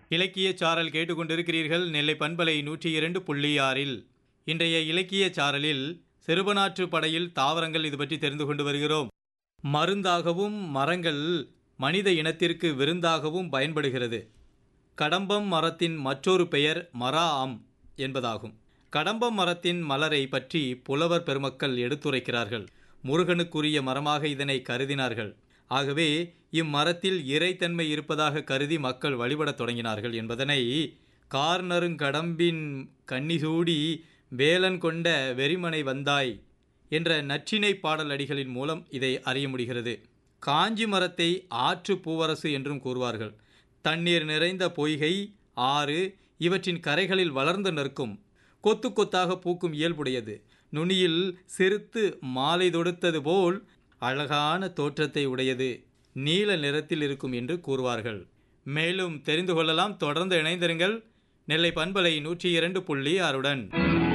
இலக்கிய சாரல் கேட்டுக்கொண்டிருக்கிறீர்கள் நெல்லை பண்பலை நூற்றி இரண்டு புள்ளி ஆறில் இன்றைய இலக்கிய சாரலில் சிறுபனாற்று படையில் தாவரங்கள் இது பற்றி தெரிந்து கொண்டு வருகிறோம் மருந்தாகவும் மரங்கள் மனித இனத்திற்கு விருந்தாகவும் பயன்படுகிறது கடம்பம் மரத்தின் மற்றொரு பெயர் மரா ஆம் என்பதாகும் கடம்பம் மரத்தின் மலரை பற்றி புலவர் பெருமக்கள் எடுத்துரைக்கிறார்கள் முருகனுக்குரிய மரமாக இதனை கருதினார்கள் ஆகவே இம்மரத்தில் இறைத்தன்மை இருப்பதாக கருதி மக்கள் வழிபடத் தொடங்கினார்கள் என்பதனை கார்னருங்கடம்பின் கன்னிசூடி வேலன் கொண்ட வெறிமனை வந்தாய் என்ற நற்றினை பாடல் அடிகளின் மூலம் இதை அறிய முடிகிறது காஞ்சி மரத்தை ஆற்று பூவரசு என்றும் கூறுவார்கள் தண்ணீர் நிறைந்த பொய்கை ஆறு இவற்றின் கரைகளில் வளர்ந்து நிற்கும் கொத்து கொத்தாக பூக்கும் இயல்புடையது நுனியில் சிறுத்து மாலை தொடுத்தது போல் அழகான தோற்றத்தை உடையது நீல நிறத்தில் இருக்கும் என்று கூறுவார்கள் மேலும் தெரிந்து கொள்ளலாம் தொடர்ந்து இணைந்திருங்கள் நெல்லை பண்பலை நூற்றி இரண்டு புள்ளி ஆறுடன்